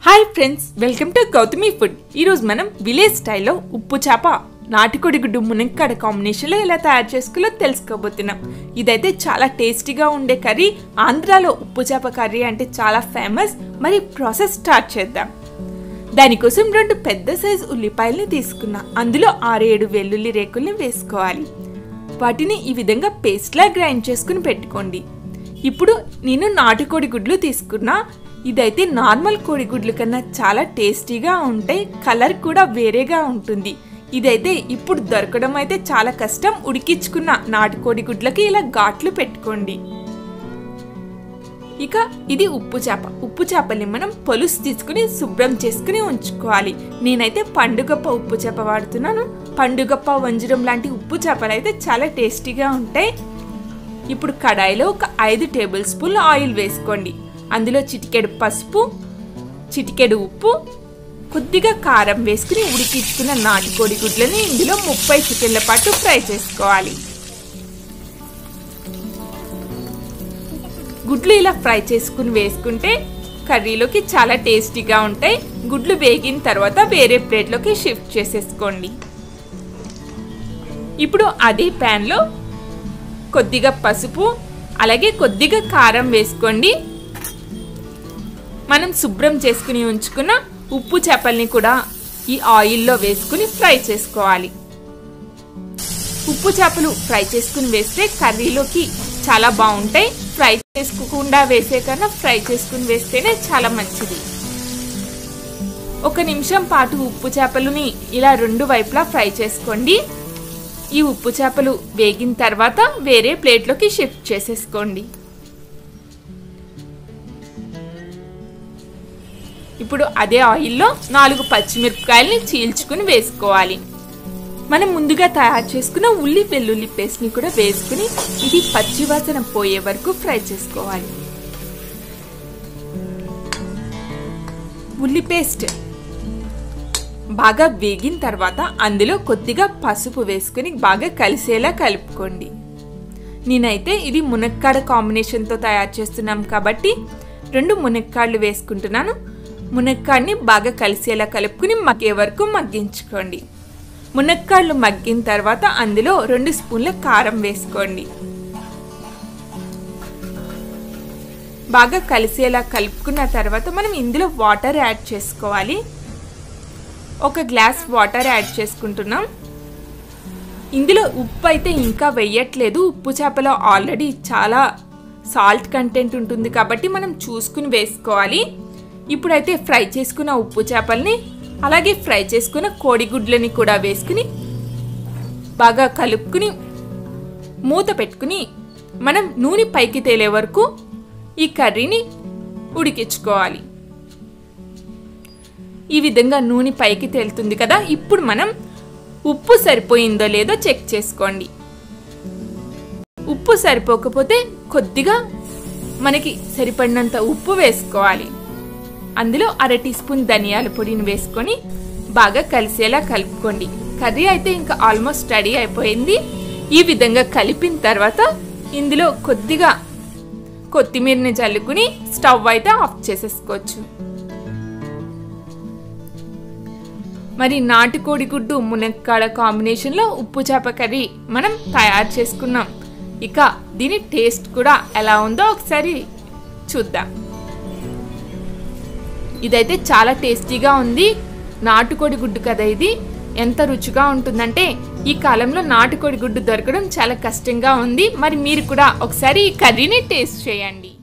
hi friends welcome to Gautami food ఈరోజు మనం village స్టైల్లో ఉప్పు చేప నాటుకోడి గుడ్డు మునక్కాడ కాంబినేషన్లో ఎలా తయారు చేసుకోలో తెలుసుకోబోతున్నాం ఇదైతే చాలా టేస్టీగా ఉండే కర్రీ ఆంధ్రాలో ఉప్పు చేప కర్రీ అంటే చాలా ఫేమస్ మరి ప్రాసెస్ స్టార్ట్ చేద్దాం దానికోసం రెండు పెద్ద సైజు ఉల్లిపాయల్ని తీసుకున్నా అందులో ఆరేడు వెల్లుల్లి రేకుల్ని వేసుకోవాలి వాటిని ఈ విధంగా పేస్ట్లా గ్రైండ్ చేసుకుని పెట్టుకోండి ఇప్పుడు నేను నాటుకోడి గుడ్లు తీసుకున్నా ఇదైతే నార్మల్ కోడిగుడ్ల కన్నా చాలా టేస్టీగా ఉంటాయి కలర్ కూడా వేరేగా ఉంటుంది ఇదైతే ఇప్పుడు దొరకడం అయితే చాలా కష్టం ఉడికించుకున్న నాటుకోడి గుడ్లకి ఇలా ఘాట్లు పెట్టుకోండి ఇక ఇది ఉప్పు చేప ఉప్పు చేపల్ని మనం పొలుసు తీసుకుని శుభ్రం చేసుకుని ఉంచుకోవాలి నేనైతే పండుగప్ప ఉప్పు చేప వాడుతున్నాను పండుగప్ప వంజరం లాంటి ఉప్పు చేపలు అయితే చాలా టేస్టీగా ఉంటాయి ఇప్పుడు కడాయిలో ఒక ఐదు టేబుల్ స్పూన్ల ఆయిల్ వేసుకోండి అందులో చిటికెడు పసుపు చిటికెడు ఉప్పు కొద్దిగా కారం వేసుకుని ఉడికించుకున్న నాటుకోడి గుడ్లని ఇందులో ముప్పై సెకండ్ల పాటు ఫ్రై చేసుకోవాలి గుడ్లు ఇలా ఫ్రై చేసుకుని వేసుకుంటే కర్రీలోకి చాలా టేస్టీగా ఉంటాయి గుడ్లు వేగిన తర్వాత వేరే ప్లేట్లోకి షిఫ్ట్ చేసేసుకోండి ఇప్పుడు అదే ప్యాన్లో కొద్దిగా పసుపు అలాగే కొద్దిగా కారం వేసుకోండి మనం శుభ్రం చేసుకుని ఉంచుకున్న ఉప్పు చేపల్ని కూడా ఈ ఆయిల్లో వేసుకుని ఫ్రై చేసుకోవాలి ఉప్పు చేపలు ఫ్రై చేసుకుని వేస్తే కర్రీలోకి చాలా బాగుంటాయి ఫ్రై చేసుకోకుండా వేసే కన్నా ఫ్రై చేసుకుని వేస్తేనే చాలా మంచిది ఒక నిమిషం పాటు ఉప్పు చేపలని ఇలా రెండు వైపులా ఫ్రై చేసుకోండి ఈ ఉప్పు చేపలు వేగిన తర్వాత వేరే ప్లేట్లోకి షిఫ్ట్ చేసేసుకోండి ఇప్పుడు అదే ఆయిల్లో నాలుగు పచ్చిమిరపకాయలని చీల్చుకుని వేసుకోవాలి మనం ముందుగా తయారు చేసుకున్న ఉల్లి వెల్లుల్లి పేస్ట్ని కూడా వేసుకుని ఇది పచ్చివాసన పోయే వరకు ఫ్రై చేసుకోవాలి ఉల్లి పేస్ట్ బాగా వేగిన తర్వాత అందులో కొద్దిగా పసుపు వేసుకుని బాగా కలిసేలా కలుపుకోండి నేనైతే ఇది మునక్కాడ కాంబినేషన్తో తయారు చేస్తున్నాం కాబట్టి రెండు మునక్కాడలు వేసుకుంటున్నాను మునక్కాడిని బాగా కలిసేలా కలుపుకుని మగ్గే వరకు మగ్గించుకోండి మునక్కాళ్ళు మగ్గిన తర్వాత అందులో రెండు స్పూన్ల కారం వేసుకోండి బాగా కలిసేలా కలుపుకున్న తర్వాత మనం ఇందులో వాటర్ యాడ్ చేసుకోవాలి ఒక గ్లాస్ వాటర్ యాడ్ చేసుకుంటున్నాం ఇందులో ఉప్పు అయితే ఇంకా వెయ్యట్లేదు ఉప్పు చేపలో ఆల్రెడీ చాలా సాల్ట్ కంటెంట్ ఉంటుంది కాబట్టి మనం చూసుకుని వేసుకోవాలి ఇప్పుడైతే ఫ్రై చేసుకున్న ఉప్పు చేపల్ని అలాగే ఫ్రై చేసుకున్న కోడిగుడ్లని కూడా వేసుకుని బాగా కలుపుకుని మూత పెట్టుకుని మనం నూనె పైకి తేలే వరకు ఈ కర్రీని ఉడికించుకోవాలి ఈ విధంగా నూనె పైకి తేలుతుంది కదా ఇప్పుడు మనం ఉప్పు సరిపోయిందో లేదో చెక్ చేసుకోండి ఉప్పు సరిపోకపోతే కొద్దిగా మనకి సరిపడినంత ఉప్పు వేసుకోవాలి అందులో అర టీ స్పూన్ ధనియాల పొడిని వేసుకొని బాగా కలిసేలా కలుపుకోండి కర్రీ అయితే ఇంకా ఆల్మోస్ట్ రెడీ అయిపోయింది ఈ విధంగా కలిపిన తర్వాత ఇందులో కొద్దిగా కొత్తిమీరని చల్లుకుని స్టవ్ అయితే ఆఫ్ చేసేసుకోవచ్చు మరి నాటుకోడి గుడ్డు మునక్కాడ కాంబినేషన్లో ఉప్పు చేప కర్రీ మనం తయారు చేసుకున్నాం ఇక దీని టేస్ట్ కూడా ఎలా ఉందో ఒకసారి చూద్దాం ఇదైతే చాలా టేస్టీగా ఉంది నాటుకోడి గుడ్డు కదా ఇది ఎంత రుచిగా ఉంటుందంటే ఈ కాలంలో నాటుకోడి గుడ్డు దొరకడం చాలా కష్టంగా ఉంది మరి మీరు కూడా ఒకసారి ఈ కర్రీని టేస్ట్ చేయండి